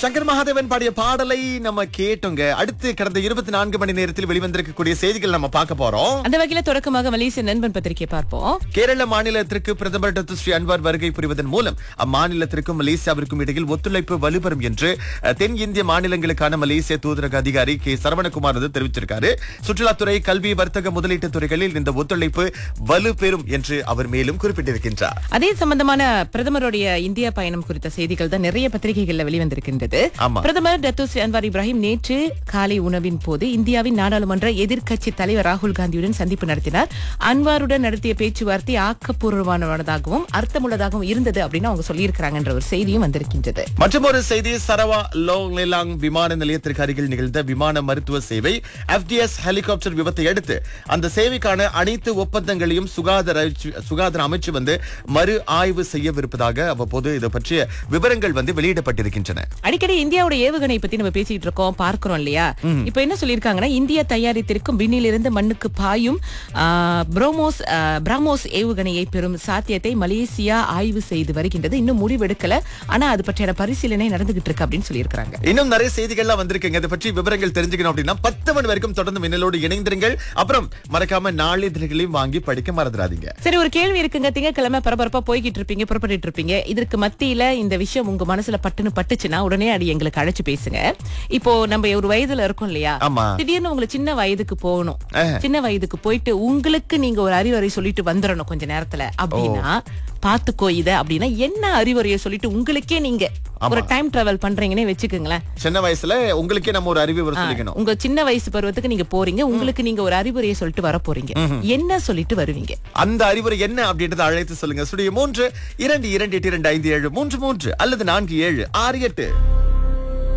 சங்கர் மகாதேவன் பாடிய பாடலை நம்ம கேட்டோங்க அடுத்து கடந்த இருபத்தி நான்கு மணி நேரத்தில் வெளிவந்திருக்கக்கூடிய செய்திகள் நம்ம பார்க்க போறோம் அந்த வகையில தொடக்கமாக மலேசிய நண்பன் பத்திரிகை பார்ப்போம் கேரள மாநிலத்திற்கு பிரதமர் டாக்டர் ஸ்ரீ அன்வார் வருகை புரிவதன் மூலம் அம்மாநிலத்திற்கும் மலேசியாவிற்கும் இடையில் ஒத்துழைப்பு வலுப்பெறும் என்று அஹ், தென் இந்திய மாநிலங்களுக்கான மலேசிய தூதரக அதிகாரி கே சரவணகுமார் வந்து தெரிவிச்சிருக்காரு சுற்றுலாத்துறை கல்வி வர்த்தக முதலீட்டு துறைகளில் இந்த ஒத்துழைப்பு வலுப்பெறும் என்று அவர் மேலும் குறிப்பிட்டிருக்கின்றார் அதே சம்பந்தமான பிரதமருடைய இந்தியா பயணம் குறித்த செய்திகள் தான் நிறைய பத்திரிகைகள்ல வெளிவந்திருக்கின்றது ஆமா. பிரதமர் டத்து ஸ்ரீ அன்வார் இப்ராஹிம் நேற்று காலை உணவின் போது இந்தியாவின் நாடாளுமன்ற எதிர்க்கட்சி தலைவர் ராகுல் காந்தியுடன் சந்திப்பு நடத்தினார் அன்வாருடன் நடத்திய பேச்சுவார்த்தை ஆக்கப்பூர்வமானதாகவும் அர்த்தமுள்ளதாகவும் இருந்தது அப்படின்னு அவங்க சொல்லியிருக்கிறாங்கன்ற ஒரு செய்தியும் வந்திருக்கின்றது மற்றும் ஒரு செய்தி சரவா லோங்லேலாங் விமான நிலையத்திற்கு அருகில் நிகழ்ந்த விமான மருத்துவ சேவை எஃப்டிஎஸ் ஹெலிகாப்டர் விபத்தை அடுத்து அந்த சேவைக்கான அனைத்து ஒப்பந்தங்களையும் சுகாதார அமைச்சு- சுகாதார அமைச்சு வந்து மறு ஆய்வு செய்யவிருப்பதாக அவ்வப்போது இது பற்றிய விவரங்கள் வந்து வெளியிடப்பட்டிருக்கின்றன அடிக்கடி இந்தியாவோட ஏவுகணை பத்தி நம்ம பேசிட்டு இருக்கோம் பார்க்கிறோம் இல்லையா இப்ப என்ன சொல்லிருக்காங்கன்னா இந்தியா தயாரித்திருக்கும் விண்ணிலிருந்து மண்ணுக்கு பாயும் ஆ, புரோமோஸ் ஆ, பிரம்மோஸ் ஏவுகணையை பெறும் சாத்தியத்தை மலேசியா ஆய்வு செய்து வருகின்றது இன்னும் முடிவெடுக்கல ஆனா அது பற்றியான பரிசீலனை நடந்துகிட்டு இருக்கு அப்படின்னு சொல்லியிருக்காங்க இன்னும் நிறைய செய்திகள்லாம் வந்திருக்குங்க இதை பற்றி விவரங்கள் தெரிஞ்சுக்கணும் அப்படின்னா பத்து மணி வரைக்கும் தொடர்ந்து மின்னலோடு இணைந்திருங்கள் அப்புறம் மறக்காம நாளிதழ்களையும் வாங்கி படிக்க மறந்துடாதீங்க சரி ஒரு கேள்வி இருக்குங்க திங்கட்கிழமை பரபரப்பா போய்கிட்டு இருப்பீங்க புறப்பட்டு இருப்பீங்க இதற்கு மத்தியில இந்த விஷயம் உங்க மனசுல பட்டுன்னு பட்டுச்சுன்னா உடனே அடி எங்களுக்கு அழைச்சு பேசுங்க இப்போ நம்ம ஒரு வயதுல இருக்கோம் இல்லையா ஆமா திடீர்னு உங்களுக்கு சின்ன வயதுக்கு போகணும் ஆஹ். சின்ன வயதுக்கு போயிட்டு உங்களுக்கு நீங்க ஒரு அறிவுரை சொல்லிட்டு வந்துடணும் கொஞ்ச நேரத்துல அப்படின்னா பாத்துக்கோ இத அப்படின்னா என்ன அறிவுரையை சொல்லிட்டு உங்களுக்கே நீங்க ஒரு டைம் டிராவல் பண்றீங்கன்னே வச்சுக்கோங்களேன் சின்ன வயசுல உங்களுக்கே நம்ம ஒரு அறிவு சொல்லிக்கணும் உங்க சின்ன வயசு பருவத்துக்கு நீங்க போறீங்க உங்களுக்கு நீங்க ஒரு அறிவுரையை சொல்லிட்டு வர போறீங்க என்ன சொல்லிட்டு வருவீங்க அந்த அறிவுரை என்ன அப்படின்றத அழைத்து சொல்லுங்க ஸ்டுடியோ மூன்று இரண்டு இரண்டு எட்டு இரண்டு ஐந்து ஏழு மூன்று மூன்று அல்லது நான்கு ஏழு ஆறு எட்டு